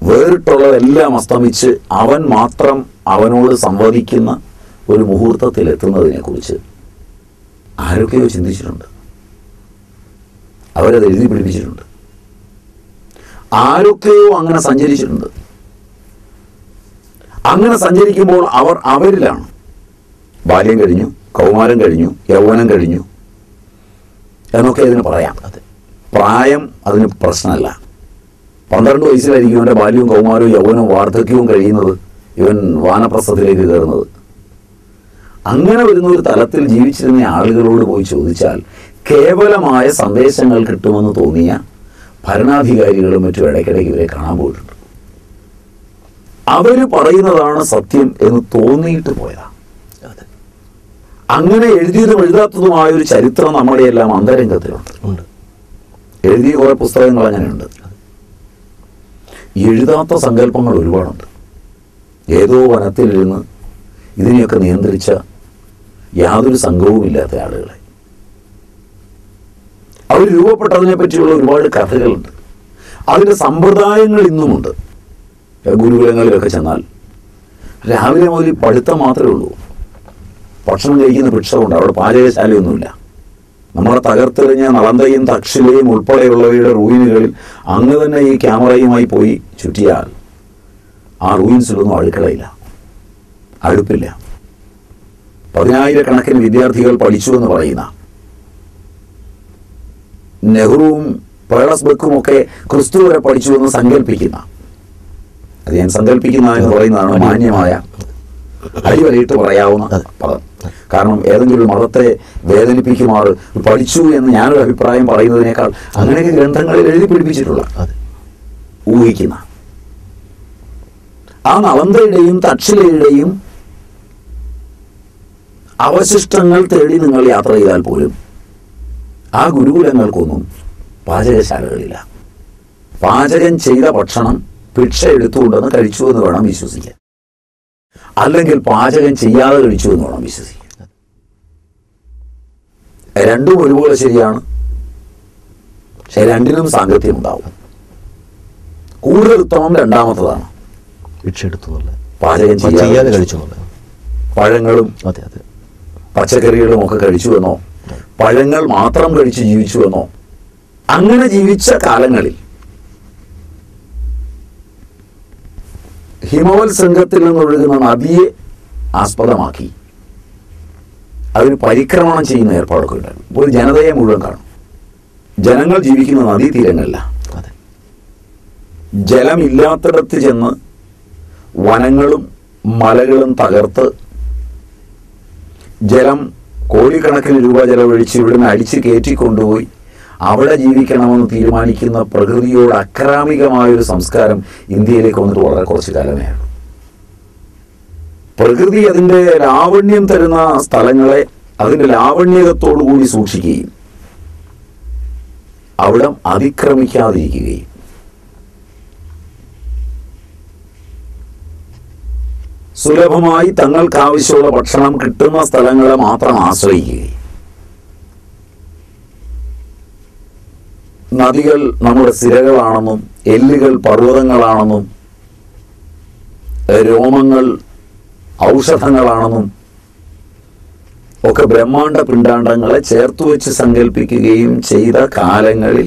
വേറിട്ടുള്ളതെല്ലാം അസ്തമിച്ച് അവൻ മാത്രം അവനോട് സംവദിക്കുന്ന ഒരു മുഹൂർത്തത്തിൽ എത്തുന്നതിനെ കുറിച്ച് ആരൊക്കെയോ ചിന്തിച്ചിട്ടുണ്ട് അവരത് എഴുതി പിടിപ്പിച്ചിട്ടുണ്ട് ആരൊക്കെയോ അങ്ങനെ സഞ്ചരിച്ചിട്ടുണ്ട് അങ്ങനെ സഞ്ചരിക്കുമ്പോൾ അവർ അവരിലാണ് ബാല്യം കഴിഞ്ഞു കൗമാരം കഴിഞ്ഞു യൗവനം കഴിഞ്ഞു എന്നൊക്കെ ഇതിന് പറയാം അതെ പ്രായം അതിന് പ്രശ്നമല്ല പന്ത്രണ്ട് വയസ്സിലായിരിക്കും ഇവൻ്റെ ബാല്യവും കൗമാരവും യൗവനവും വാർദ്ധക്യവും കഴിയുന്നത് ഇവൻ വാനപ്രസ്ഥത്തിലേക്ക് കയറുന്നത് അങ്ങനെ വരുന്ന ഒരു തലത്തിൽ ജീവിച്ചിരുന്ന ആളുകളോട് പോയി ചോദിച്ചാൽ കേവലമായ സന്ദേശങ്ങൾ കിട്ടുമെന്ന് തോന്നിയ ഭരണാധികാരികളും മറ്റും ഇടയ്ക്കിടയ്ക്ക് ഇവരെ കാണാൻ പോയിട്ടുണ്ട് അവര് പറയുന്നതാണ് സത്യം എന്ന് തോന്നിയിട്ട് പോയതാണ് അതെ അങ്ങനെ എഴുതിയതും എഴുതാത്തതുമായ ഒരു ചരിത്രം നമ്മുടെ എല്ലാം അന്തരംഗത്തിലുണ്ട് ഉണ്ട് എഴുതിയ കുറെ പുസ്തകങ്ങൾ അങ്ങനെയുണ്ട് എഴുതാത്ത സങ്കല്പങ്ങൾ ഒരുപാടുണ്ട് ഏതോ വനത്തിലിരുന്ന് ഇതിനെയൊക്കെ നിയന്ത്രിച്ച യാതൊരു സംഘവുമില്ലാത്ത ആളുകളെ അവർ രൂപപ്പെട്ടതിനെ പറ്റിയുള്ള ഒരുപാട് കഥകളുണ്ട് അതിൻ്റെ സമ്പ്രദായങ്ങൾ ഇന്നുമുണ്ട് ഗുരുകുലങ്ങളിലൊക്കെ ചെന്നാൽ രാവിലെ മുതൽ ഈ പഠിത്തം മാത്രമേ ഉള്ളൂ ഭക്ഷണം കഴിക്കുന്ന ഭിക്ഷമുണ്ട് അവിടെ പാചകശാലയൊന്നുമില്ല നമ്മളെ തകർത്തെറിഞ്ഞ നളന്തയും തക്ഷിലയും ഉൾപ്പെടെയുള്ളവയുടെ റൂയിനുകളിൽ അങ്ങ് തന്നെ ഈ ക്യാമറയുമായി പോയി ചുറ്റിയാൽ ആ റൂയിൻസിലൊന്നും അടുക്കളയില്ല അടുപ്പില്ല പതിനായിരക്കണക്കിന് വിദ്യാർത്ഥികൾ പഠിച്ചു എന്ന് പറയുന്ന നെഹ്റുവും പേളസ് ബെക്കും ഒക്കെ ക്രിസ്തു വരെ പഠിച്ചു എന്ന് സങ്കല്പിക്കുന്ന അത് ഞാൻ സങ്കല്പിക്കുന്ന എന്ന് പറയുന്നതാണ് മാന്യമായ അടിവരയിട്ട് പറയാവുന്ന അതെ. പദം കാരണം ഏതെങ്കിലും ഒരു മതത്തെ വേദനിപ്പിക്കുമാർ പഠിച്ചു എന്ന് ഞാനൊരു അഭിപ്രായം പറയുന്നതിനേക്കാൾ അങ്ങനെയൊക്കെ ഗ്രന്ഥങ്ങളിൽ എഴുതി പിടിപ്പിച്ചിട്ടുള്ള അതെ ഊഹിക്കുന്ന ആ നളന്തയുടെയും തക്ഷിലയുടെയും അവശിഷ്ടങ്ങൾ തേടി നിങ്ങൾ യാത്ര ചെയ്താൽ പോലും ആ ഗുരുകുലങ്ങൾക്കൊന്നും പാചകശാലകളില്ല പാചകം ചെയ്ത ഭക്ഷണം ഭിക്ഷ എടുത്തുകൊണ്ടെന്ന് കഴിച്ചു എന്ന് വേണം വിശ്വസിക്കാൻ അല്ലെങ്കിൽ പാചകം ചെയ്യാതെ കഴിച്ചു എന്ന് വേണം വിശ്വസിക്കാൻ രണ്ടും ഒരുപോലെ ശരിയാണ് പക്ഷെ രണ്ടിനും സാങ്കത്യം ഉണ്ടാവും കൂടുതൽ ഉത്തമം രണ്ടാമത്തതാണ് ഭിക്ഷ എടുത്തു എന്നുള്ളത് പാചകം ചെയ്യാതെ ചെയ്യാതെ കഴിച്ചു എന്നുള്ളത് പഴങ്ങളും അതെ അതെ പച്ചക്കറികളും ഒക്കെ കഴിച്ചു എന്നോ പഴങ്ങൾ മാത്രം കഴിച്ച് ജീവിച്ചു എന്നോ അങ്ങനെ ജീവിച്ച കാലങ്ങളിൽ ഹിമവൽ സംഘത്തിൽ നിന്നൊഴുകുന്ന നദിയെ ആസ്പദമാക്കി അതിന് പരിക്രമണം ചെയ്യുന്ന ഏർപ്പാടൊക്കെ ഉണ്ടായിരുന്നു ഇപ്പോൾ ഒരു ജനതയെ മുഴുവൻ കാണും ജനങ്ങൾ ജീവിക്കുന്ന നദീതീരങ്ങളിലാണ് അതെ ജലമില്ലാത്തിടത്ത് ചെന്ന് വനങ്ങളും മലകളും തകർത്ത് ജലം കോടിക്കണക്കിന് രൂപ ചെലവഴിച്ച് ഇവിടുന്ന് അടിച്ച് കയറ്റിക്കൊണ്ടുപോയി അവിടെ ജീവിക്കണമെന്ന് തീരുമാനിക്കുന്ന പ്രകൃതിയോട് അക്രാമികമായൊരു സംസ്കാരം ഇന്ത്യയിലേക്ക് വന്നിട്ട് വളരെ കുറച്ച് കാലമേ ഉള്ളൂ പ്രകൃതി അതിൻ്റെ ലാവണ്യം തരുന്ന സ്ഥലങ്ങളെ അതിൻ്റെ ലാവണ്യകത്തോടു കൂടി സൂക്ഷിക്കുകയും അവിടം അതിക്രമിക്കാതിരിക്കുകയും സുലഭമായി തങ്ങൾക്ക് ആവശ്യമുള്ള ഭക്ഷണം കിട്ടുന്ന സ്ഥലങ്ങളെ മാത്രം ആശ്രയിക്കുകയും നദികൾ നമ്മുടെ സിരകളാണെന്നും എല്ലുകൾ പർവ്വതങ്ങളാണെന്നും രോമങ്ങൾ ഔഷധങ്ങളാണെന്നും ഒക്കെ ബ്രഹ്മാണ്ട പിണ്ടാണ്ടങ്ങളെ ചേർത്ത് വെച്ച് സങ്കല്പിക്കുകയും ചെയ്ത കാലങ്ങളിൽ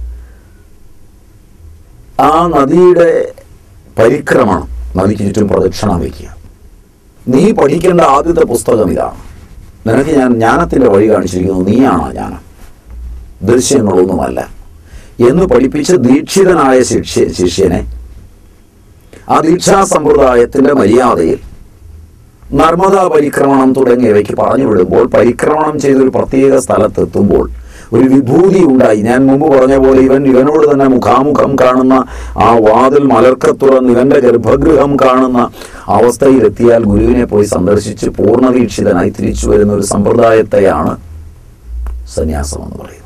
ആ നദിയുടെ പരിക്രമണം നദിക്ക് ചുറ്റും പ്രദക്ഷിണം വയ്ക്കുക നീ പഠിക്കേണ്ട ആദ്യത്തെ പുസ്തകം ഇതാണ് നിനക്ക് ഞാൻ ജ്ഞാനത്തിൻ്റെ വഴി കാണിച്ചിരിക്കുന്നു നീയാണോ ജ്ഞാനം ദൃശ്യങ്ങളൊന്നുമല്ല എന്ന് പഠിപ്പിച്ച ദീക്ഷിതനായ ശിഷ്യ ശിഷ്യനെ ആ ദീക്ഷാ സമ്പ്രദായത്തിൻ്റെ മര്യാദയിൽ നർമ്മദാ പരിക്രമണം തുടങ്ങിയവയ്ക്ക് പറഞ്ഞു വിടുമ്പോൾ പരിക്രമണം ചെയ്തൊരു പ്രത്യേക സ്ഥലത്തെത്തുമ്പോൾ ഒരു വിഭൂതി ഉണ്ടായി ഞാൻ മുമ്പ് പറഞ്ഞ പോലെ ഇവൻ ഇവനോട് തന്നെ മുഖാമുഖം കാണുന്ന ആ വാതിൽ മലർക്കത്തുറന്ന് ഇവന്റെ ഗർഭഗൃഹം കാണുന്ന അവസ്ഥയിലെത്തിയാൽ ഗുരുവിനെ പോയി സന്ദർശിച്ച് പൂർണ്ണദീക്ഷിതനായി തിരിച്ചു വരുന്ന ഒരു സമ്പ്രദായത്തെയാണ് സന്യാസം എന്ന് പറയുന്നത്